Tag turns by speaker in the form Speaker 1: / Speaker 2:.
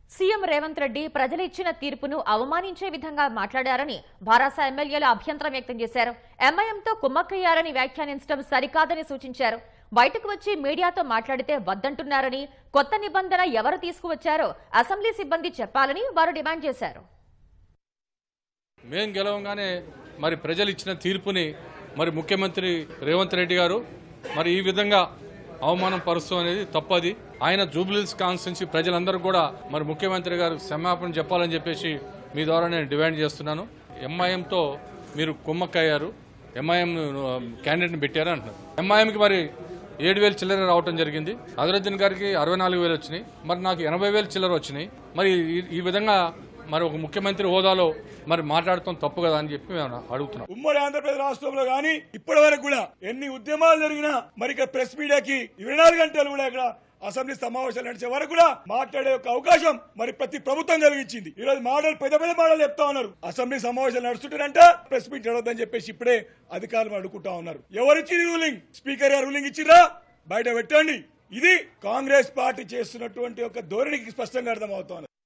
Speaker 1: CM Revanth Reddy ప్రజలు ఇచ్చిన తీర్పును అవమానించే విధంగా మాట్లాడారని భారాస ఎమ్మెల్యేలు అభ్యంతరం వ్యక్తం చేశారు ఎంఐఎంతో కుమ్మక్కయ్యారని వ్యాఖ్యానించడం సరికాదని సూచించారు బయటకు వచ్చి మీడియాతో మాట్లాడితే వద్దంటున్నారని కొత్త నిబంధన ఎవరు తీసుకువచ్చారో అసెంబ్లీ సిబ్బంది చెప్పాలని వారు డిమాండ్ చేశారు
Speaker 2: మేం గెలవంగానే మరి ప్రజలు ఇచ్చిన తీర్పుని మరి ముఖ్యమంత్రి రేవంత్ రెడ్డి గారు మరి ఈ విధంగా అవమానం పరుస్తూ అనేది తప్పది ఆయన జూబ్లీస్ కాన్స్టిట్యున్సీ ప్రజలందరూ కూడా మరి ముఖ్యమంత్రి గారు క్షమాపణ చెప్పాలని చెప్పేసి మీ ద్వారా నేను డిమాండ్ చేస్తున్నాను ఎంఐఎంతో మీరు కుమ్మక్కయ్యారు ఎంఐఎం క్యాండిడేట్ని పెట్టారు అంటున్నారు ఎంఐఎంకి మరి ఏడు వేలు చిల్లర రావటం జరిగింది అజరుద్దీన్ గారికి అరవై నాలుగు వేలు వచ్చినాయి మరి నాకు ఎనభై వేలు చిల్లర వచ్చినాయి మరి ఈ- ఈ విధంగా మరి ఒక ముఖ్యమంత్రి హోదాలో మరి మాట్లాడటం తప్పు కదా అని చెప్పి మేము అడుగుతున్నాం
Speaker 3: ఉమ్మడి ఆంధ్రప్రదేశ్ రాష్ట్రంలో గానీ ఇప్పటి వరకు కూడా ఎన్ని ఉద్యమాలు జరిగినా మరి ఇక్కడ ప్రెస్ మీడియాకి ఇరవై నాలుగు గంటలు కూడా ఇక్కడ అసెంబ్లీ సమావేశాలు నడిచే వరకు కూడా మాట్లాడే ఒక అవకాశం మరి ప్రతి ప్రభుత్వం కలిగించింది ఈ రోజు మాటలు పెద్ద పెద్ద మాటలు చెప్తా ఉన్నారు అసెంబ్లీ సమావేశాలు నడుస్తుంటారంట ప్రెస్ మీట్ నడవద్దని చెప్పేసి ఇప్పుడే అధికారులు అడుగుతా ఉన్నారు ఎవరిచ్చి రూలింగ్ స్పీకర్ గారు రూలింగ్ ఇచ్చిరా బయట పెట్టండి ఇది కాంగ్రెస్ పార్టీ చేస్తున్నటువంటి ఒక ధోరణికి స్పష్టంగా అర్థమవుతోంది